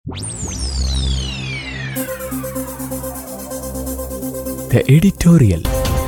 The editorial.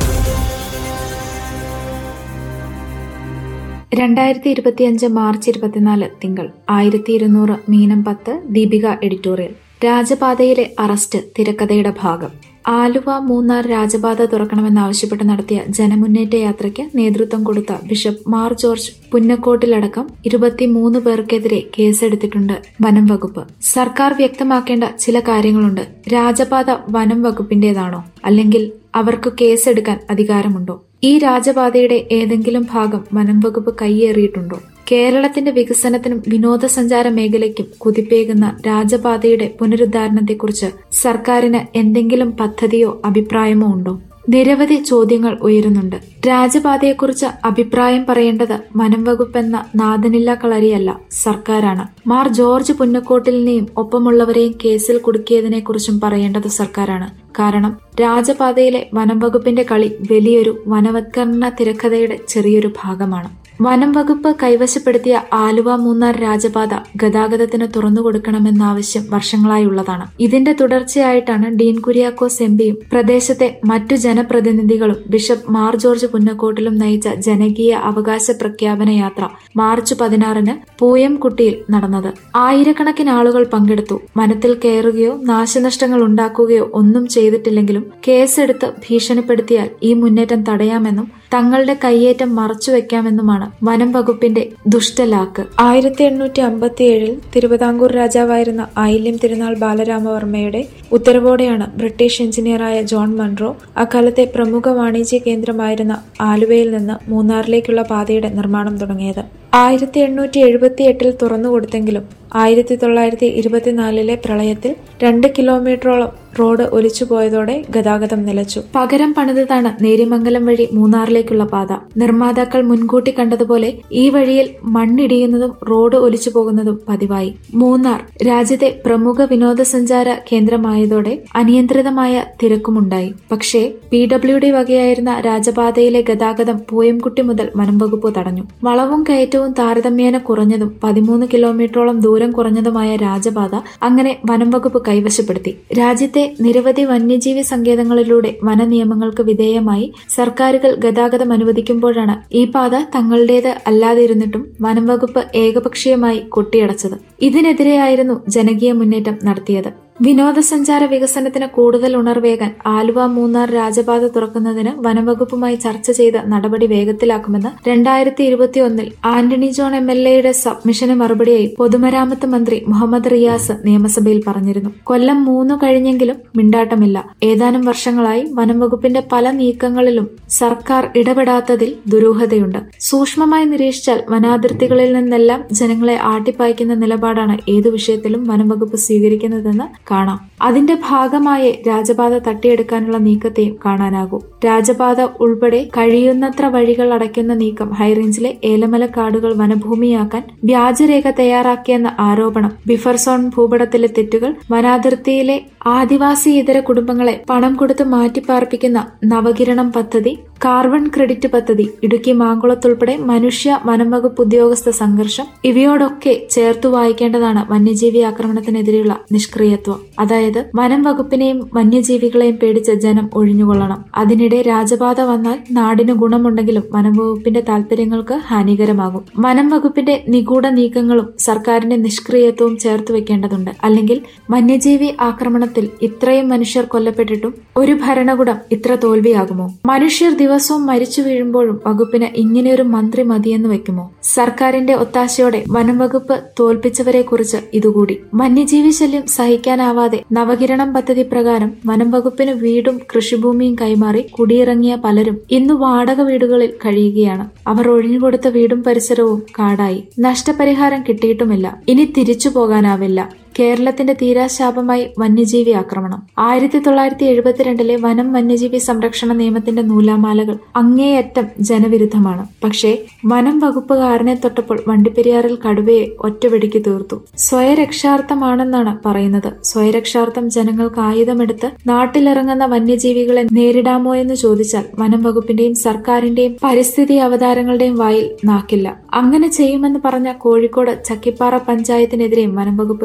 രണ്ടായിരത്തി ഇരുപത്തിയഞ്ച് March ഇരുപത്തിനാല് തിങ്കൾ ആയിരത്തി ഇരുന്നൂറ് മീനം പത്ത് ദീപിക എഡിറ്റോറിയൽ രാജപാതയിലെ അറസ്റ്റ് തിരക്കഥയുടെ ഭാഗം ആലുവ മൂന്നാർ രാജപാത തുറക്കണമെന്നാവശ്യപ്പെട്ട് നടത്തിയ ജനമുന്നേറ്റ യാത്രയ്ക്ക് നേതൃത്വം കൊടുത്ത ബിഷപ്പ് മാർ ജോർജ് പുന്നക്കോട്ടിലടക്കം ഇരുപത്തിമൂന്ന് പേർക്കെതിരെ കേസെടുത്തിട്ടുണ്ട് വനം വകുപ്പ് സർക്കാർ വ്യക്തമാക്കേണ്ട ചില കാര്യങ്ങളുണ്ട് രാജപാത വനം വകുപ്പിന്റേതാണോ അല്ലെങ്കിൽ അവർക്ക് കേസെടുക്കാൻ അധികാരമുണ്ടോ ഈ രാജപാതയുടെ ഏതെങ്കിലും ഭാഗം വനം വകുപ്പ് കൈയേറിയിട്ടുണ്ടോ കേരളത്തിന്റെ വികസനത്തിനും വിനോദസഞ്ചാര മേഖലയ്ക്കും കുതിപ്പേകുന്ന രാജപാതയുടെ പുനരുദ്ധാരണത്തെക്കുറിച്ച് സർക്കാരിന് എന്തെങ്കിലും പദ്ധതിയോ അഭിപ്രായമോ ഉണ്ടോ നിരവധി ചോദ്യങ്ങൾ ഉയരുന്നുണ്ട് രാജപാതയെക്കുറിച്ച് അഭിപ്രായം പറയേണ്ടത് വനം വകുപ്പ് എന്ന നാദനില്ല കളരിയല്ല സർക്കാരാണ് മാർ ജോർജ് പുന്നക്കോട്ടിലിനെയും ഒപ്പമുള്ളവരെയും കേസിൽ കുടുക്കിയതിനെക്കുറിച്ചും പറയേണ്ടത് സർക്കാരാണ് കാരണം രാജപാതയിലെ വനം വകുപ്പിന്റെ കളി വലിയൊരു വനവത്കരണ തിരക്കഥയുടെ ചെറിയൊരു ഭാഗമാണ് വനം വകുപ്പ് കൈവശപ്പെടുത്തിയ ആലുവ മൂന്നാർ രാജപാത ഗതാഗതത്തിന് തുറന്നു കൊടുക്കണമെന്ന ആവശ്യം വർഷങ്ങളായുള്ളതാണ് ഇതിന്റെ തുടർച്ചയായിട്ടാണ് ഡീൻ കുര്യാക്കോസ് എം പിയും പ്രദേശത്തെ മറ്റു ജനപ്രതിനിധികളും ബിഷപ്പ് മാർ ജോർജ് പുന്നക്കോട്ടിലും നയിച്ച ജനകീയ അവകാശ പ്രഖ്യാപന യാത്ര മാർച്ച് പതിനാറിന് പൂയംകുട്ടിയിൽ നടന്നത് ആയിരക്കണക്കിന് ആളുകൾ പങ്കെടുത്തു വനത്തിൽ കയറുകയോ നാശനഷ്ടങ്ങൾ ഉണ്ടാക്കുകയോ ഒന്നും ചെയ്തിട്ടില്ലെങ്കിലും കേസെടുത്ത് ഭീഷണിപ്പെടുത്തിയാൽ ഈ മുന്നേറ്റം തടയാമെന്നും തങ്ങളുടെ കയ്യേറ്റം മറച്ചുവെക്കാമെന്നുമാണ് വനം വകുപ്പിന്റെ ദുഷ്ടലാക്ക് ആയിരത്തി എണ്ണൂറ്റി അമ്പത്തിയേഴിൽ തിരുവിതാംകൂർ രാജാവായിരുന്ന ആയില്യം തിരുനാൾ ബാലരാമവർമ്മയുടെ ഉത്തരവോടെയാണ് ബ്രിട്ടീഷ് എഞ്ചിനീയറായ ജോൺ മൺറോ അക്കാലത്തെ പ്രമുഖ വാണിജ്യ കേന്ദ്രമായിരുന്ന ആലുവയിൽ നിന്ന് മൂന്നാറിലേക്കുള്ള പാതയുടെ നിർമ്മാണം തുടങ്ങിയത് ആയിരത്തി എണ്ണൂറ്റി എഴുപത്തി എട്ടിൽ തുറന്നുകൊടുത്തെങ്കിലും ആയിരത്തി തൊള്ളായിരത്തി ഇരുപത്തിനാലിലെ പ്രളയത്തിൽ രണ്ട് കിലോമീറ്ററോളം റോഡ് ഒലിച്ചുപോയതോടെ ഗതാഗതം നിലച്ചു പകരം പണിതതാണ് നേരിമംഗലം വഴി മൂന്നാറിലേക്കുള്ള പാത നിർമ്മാതാക്കൾ മുൻകൂട്ടി കണ്ടതുപോലെ ഈ വഴിയിൽ മണ്ണിടിയുന്നതും റോഡ് ഒലിച്ചു പോകുന്നതും പതിവായി മൂന്നാർ രാജ്യത്തെ പ്രമുഖ വിനോദസഞ്ചാര കേന്ദ്രമായതോടെ അനിയന്ത്രിതമായ തിരക്കുമുണ്ടായി പക്ഷേ പി ഡബ്ല്യു ഡി വകയായിരുന്ന രാജപാതയിലെ ഗതാഗതം പൂയംകുട്ടി മുതൽ വനംവകുപ്പ് തടഞ്ഞു വളവും കയറ്റവും താരതമ്യേന കുറഞ്ഞതും പതിമൂന്ന് കിലോമീറ്ററോളം ദൂരം കുറഞ്ഞതുമായ രാജപാത അങ്ങനെ വനംവകുപ്പ് കൈവശപ്പെടുത്തി രാജ്യത്തെ നിരവധി വന്യജീവി സങ്കേതങ്ങളിലൂടെ വനനിയമങ്ങൾക്ക് വിധേയമായി സർക്കാരുകൾ ഗതാഗതം അനുവദിക്കുമ്പോഴാണ് ഈ പാത തങ്ങളുടേത് അല്ലാതിരുന്നിട്ടും വനംവകുപ്പ് ഏകപക്ഷീയമായി കൊട്ടിയടച്ചത് ഇതിനെതിരെയായിരുന്നു ജനകീയ മുന്നേറ്റം നടത്തിയത് വിനോദസഞ്ചാര വികസനത്തിന് കൂടുതൽ ഉണർവേകാൻ ആലുവ മൂന്നാർ രാജപാത തുറക്കുന്നതിന് വനംവകുപ്പുമായി ചർച്ച ചെയ്ത് നടപടി വേഗത്തിലാക്കുമെന്ന് രണ്ടായിരത്തി ഇരുപത്തിയൊന്നിൽ ആന്റണി ജോൺ എം എൽ എയുടെ സബ്മിഷന് മറുപടിയായി പൊതുമരാമത്ത് മന്ത്രി മുഹമ്മദ് റിയാസ് നിയമസഭയിൽ പറഞ്ഞിരുന്നു കൊല്ലം മൂന്നു കഴിഞ്ഞെങ്കിലും മിണ്ടാട്ടമില്ല ഏതാനും വർഷങ്ങളായി വനംവകുപ്പിന്റെ പല നീക്കങ്ങളിലും സർക്കാർ ഇടപെടാത്തതിൽ ദുരൂഹതയുണ്ട് സൂക്ഷ്മമായി നിരീക്ഷിച്ചാൽ വനാതിർത്തികളിൽ നിന്നെല്ലാം ജനങ്ങളെ ആട്ടിപ്പായ്ക്കുന്ന നിലപാടാണ് ഏതു വിഷയത്തിലും വനംവകുപ്പ് സ്വീകരിക്കുന്നതെന്ന് കാണാം അതിന്റെ ഭാഗമായി രാജപാത തട്ടിയെടുക്കാനുള്ള നീക്കത്തെയും കാണാനാകൂ രാജപാത ഉൾപ്പെടെ കഴിയുന്നത്ര വഴികൾ അടയ്ക്കുന്ന നീക്കം ഹൈറേഞ്ചിലെ ഏലമല കാടുകൾ വനഭൂമിയാക്കാൻ വ്യാജരേഖ തയ്യാറാക്കിയെന്ന ആരോപണം ബിഫർ സോൺ ഭൂപടത്തിലെ തെറ്റുകൾ വനാതിർത്തിയിലെ ആദിവാസി ഇതര കുടുംബങ്ങളെ പണം കൊടുത്ത് മാറ്റിപ്പാർപ്പിക്കുന്ന നവകിരണം പദ്ധതി കാർബൺ ക്രെഡിറ്റ് പദ്ധതി ഇടുക്കി മാങ്കുളത്തുൾപ്പെടെ മനുഷ്യ വനംവകുപ്പ് ഉദ്യോഗസ്ഥ സംഘർഷം ഇവയോടൊക്കെ ചേർത്തു വായിക്കേണ്ടതാണ് വന്യജീവി ആക്രമണത്തിനെതിരെയുള്ള നിഷ്ക്രിയത്വം അതായത് വനം വകുപ്പിനെയും വന്യജീവികളെയും പേടിച്ച് ജനം ഒഴിഞ്ഞുകൊള്ളണം അതിനിടെ രാജപാത വന്നാൽ നാടിന് ഗുണമുണ്ടെങ്കിലും വനം വകുപ്പിന്റെ താൽപര്യങ്ങൾക്ക് ഹാനികരമാകും വനം വകുപ്പിന്റെ നിഗൂഢ നീക്കങ്ങളും സർക്കാരിന്റെ നിഷ്ക്രിയത്വവും ചേർത്ത് വെക്കേണ്ടതുണ്ട് അല്ലെങ്കിൽ വന്യജീവി ആക്രമണത്തിൽ ഇത്രയും മനുഷ്യർ കൊല്ലപ്പെട്ടിട്ടും ഒരു ഭരണകൂടം ഇത്ര തോൽവിയാകുമോ മനുഷ്യർ ദിവസവും മരിച്ചു വീഴുമ്പോഴും വകുപ്പിന് ഇങ്ങനെയൊരു മന്ത്രി മതിയെന്ന് വെക്കുമോ സർക്കാരിന്റെ ഒത്താശയോടെ വനം വകുപ്പ് തോൽപ്പിച്ചവരെ കുറിച്ച് ഇതുകൂടി വന്യജീവി ശല്യം സഹിക്കാനാവാതെ നവകിരണം പദ്ധതി പ്രകാരം വനം വകുപ്പിന് വീടും കൃഷിഭൂമിയും കൈമാറി കുടിയിറങ്ങിയ പലരും ഇന്ന് വാടക വീടുകളിൽ കഴിയുകയാണ് അവർ ഒഴിഞ്ഞുകൊടുത്ത വീടും പരിസരവും കാടായി നഷ്ടപരിഹാരം കിട്ടിയിട്ടുമില്ല ഇനി തിരിച്ചു പോകാനാവില്ല കേരളത്തിന്റെ തീരാശാപമായി വന്യജീവി ആക്രമണം ആയിരത്തി തൊള്ളായിരത്തി എഴുപത്തിരണ്ടിലെ വനം വന്യജീവി സംരക്ഷണ നിയമത്തിന്റെ നൂലാമാലകൾ അങ്ങേയറ്റം ജനവിരുദ്ധമാണ് പക്ഷേ വനം വകുപ്പുകാരനെ തൊട്ടപ്പോൾ വണ്ടിപ്പെരിയാറിൽ കടുവയെ ഒറ്റവെടിക്ക് തീർത്തു സ്വയരക്ഷാർത്ഥമാണെന്നാണ് പറയുന്നത് സ്വയരക്ഷാർത്ഥം ജനങ്ങൾക്ക് ആയുധമെടുത്ത് നാട്ടിലിറങ്ങുന്ന വന്യജീവികളെ നേരിടാമോ എന്ന് ചോദിച്ചാൽ വനം വകുപ്പിന്റെയും സർക്കാരിന്റെയും പരിസ്ഥിതി അവതാരങ്ങളുടെയും വായിൽ നാക്കില്ല അങ്ങനെ ചെയ്യുമെന്ന് പറഞ്ഞ കോഴിക്കോട് ചക്കിപ്പാറ പഞ്ചായത്തിനെതിരെയും വനം വകുപ്പ് ഇറങ്ങിയിട്ടുണ്ട്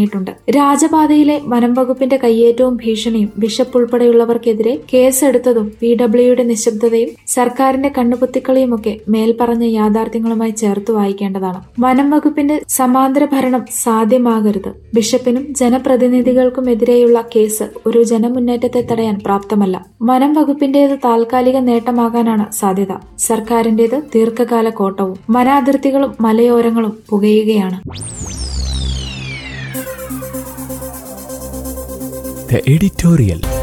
തുടങ്ങിയിട്ടുണ്ട് രാജപാതയിലെ വനം വകുപ്പിന്റെ കയ്യേറ്റവും ഭീഷണിയും ബിഷപ്പ് ഉൾപ്പെടെയുള്ളവർക്കെതിരെ കേസെടുത്തതും പി ഡബ്ല്യുയുടെ നിശബ്ദതയും സർക്കാരിന്റെ കണ്ണുപൊത്തിക്കളിയുമൊക്കെ മേൽപ്പറഞ്ഞ യാഥാർത്ഥ്യങ്ങളുമായി ചേർത്ത് വായിക്കേണ്ടതാണ് വനം വകുപ്പിന്റെ സമാന്തര ഭരണം സാധ്യമാകരുത് ബിഷപ്പിനും ജനപ്രതിനിധികൾക്കുമെതിരെയുള്ള കേസ് ഒരു ജനമുന്നേറ്റത്തെ തടയാൻ പ്രാപ്തമല്ല വനം വകുപ്പിന്റേത് താൽക്കാലിക നേട്ടമാകാനാണ് സാധ്യത സർക്കാരിന്റേത് ദീർഘകാല കോട്ടവും വനാതിർത്തികളും മലയോരങ്ങളും പുകയുകയാണ് The editorial.